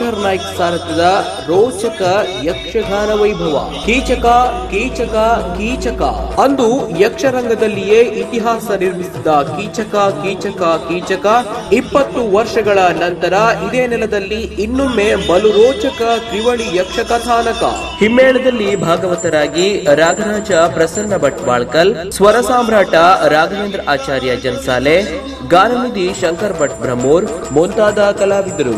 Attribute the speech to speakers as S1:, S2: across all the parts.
S1: ಭಾಸ್ಕರ್ ನಾಯ್ಕ್ ಸಾರಥ್ಯದ ರೋಚಕ ಯಕ್ಷಗಾನ ವೈಭವ ಕೀಚಕ ಕೀಚಕ ಕೀಚಕ ಅಂದು ಯಕ್ಷರಂಗದಲ್ಲಿಯೇ ಇತಿಹಾಸ ನಿರ್ಮಿಸಿದ ಕೀಚಕ ಕೀಚಕ ಕೀಚಕ ಇಪ್ಪತ್ತು ವರ್ಷಗಳ ನಂತರ ಇದೇ ನೆಲದಲ್ಲಿ ಇನ್ನೊಮ್ಮೆ ಬಲು ರೋಚಕ ತ್ರಿವಳಿ ಯಕ್ಷ ಕಥಾನಕ ಹಿಮ್ಮೇಳದಲ್ಲಿ ಭಾಗವತರಾಗಿ ರಾಗರಾಜ ಪ್ರಸನ್ನ ಭಟ್ ಬಾಳ್ಕಲ್ ಸ್ವರ ಸಾಮ್ರಾಟ ರಾಘವೇಂದ್ರ ಆಚಾರ್ಯ ಜನ್ಸಾಲೆ ಗಾನನಿಧಿ ಶಂಕರ್ ಭಟ್ ಬ್ರಹ್ಮೂರ್ ಮುಂತಾದ ಕಲಾವಿದರು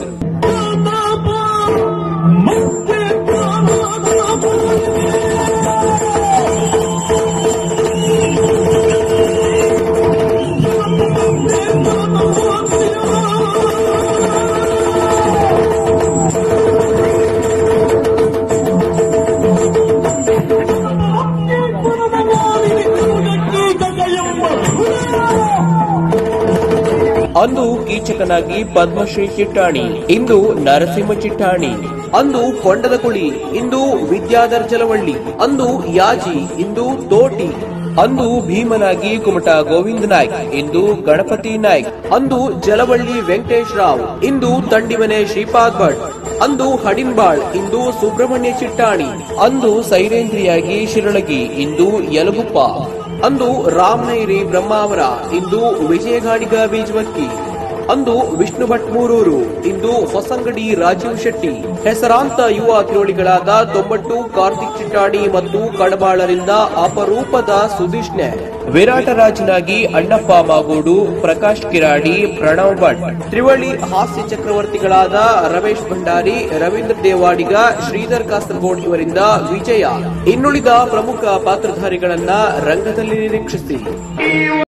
S1: ಅಂದು ಕೀಚಕನಾಗಿ ಪದ್ಮಶ್ರೀ ಚಿಟ್ಟಾಣಿ ಇಂದು ನರಸಿಂಹ ಚಿಟ್ಟಾಣಿ ಅಂದು ಕೊಂಡದ ಕುಳಿ ಇಂದು ವಿದ್ಯಾಧರ್ ಜಲವಳ್ಳಿ ಅಂದು ಯಾಜಿ ಇಂದು ತೋಟಿ ಅಂದು ಭೀಮನಾಗಿ ಕುಮಟ ಗೋವಿಂದ ನಾಯ್ಕ್ ಇಂದು ಗಣಪತಿ ನಾಯ್ಕ್ ಅಂದು ಜಲವಳ್ಳಿ ವೆಂಕಟೇಶ್ ರಾವ್ ಇಂದು ತಂಡಿಮನೆ ಶ್ರೀಪಾದ್ ಭಟ್ ಅಂದು ಹಡಿನ್ಬಾಳ್ ಇಂದು ಸುಬ್ರಹ್ಮಣ್ಯ ಚಿಟ್ಟಾಣಿ ಅಂದು ಸೈರೇಂದ್ರಿಯಾಗಿ ಶಿರಳಗಿ ಇಂದು ಯಲಗುಪ್ಪ ಅಂದು ರಾಮನೈರಿ ಬ್ರಹ್ಮಾವರ ಇಂದು ವಿಜಯಗಾಣಿಗ ಬೀಜವತ್ತಿ ಅಂದು ವಿಷ್ಣು ಭಟ್ ಮೂರೂರು ಇಂದು ಹೊಸಂಗಡಿ ರಾಜೀವ್ ಶೆಟ್ಟಿ ಹೆಸರಾಂತ ಯುವ ಕಿರೋಳಿಗಳಾದ ತೊಂಬಟ್ಟು ಕಾರ್ತಿಕ್ ಚಿಟ್ಟಾಣಿ ಮತ್ತು ಕಡಬಾಳರಿಂದ ಅಪರೂಪದ ಸುಧಿಷ್ಣೆ ವಿರಾಟರಾಜನಾಗಿ ಅಣ್ಣಪ್ಪ ಮಾಗೋಡು ಪ್ರಕಾಶ್ ಕಿರಾಡಿ ಪ್ರಣವ್ ಭಟ್ ತ್ರಿವಳಿ ಹಾಸ್ಯ ಚಕ್ರವರ್ತಿಗಳಾದ ರಮೇಶ್ ಭಂಡಾರಿ ರವೀಂದ್ರ ದೇವಾಡಿಗ ಶ್ರೀಧರ್ ಕಾಸರಗೋಡ್ ಇವರಿಂದ ವಿಜಯ ಇನ್ನುಳಿದ ಪ್ರಮುಖ ಪಾತ್ರಧಾರಿಗಳನ್ನ ರಂಗದಲ್ಲಿ ನಿರೀಕ್ಷಿಸಿ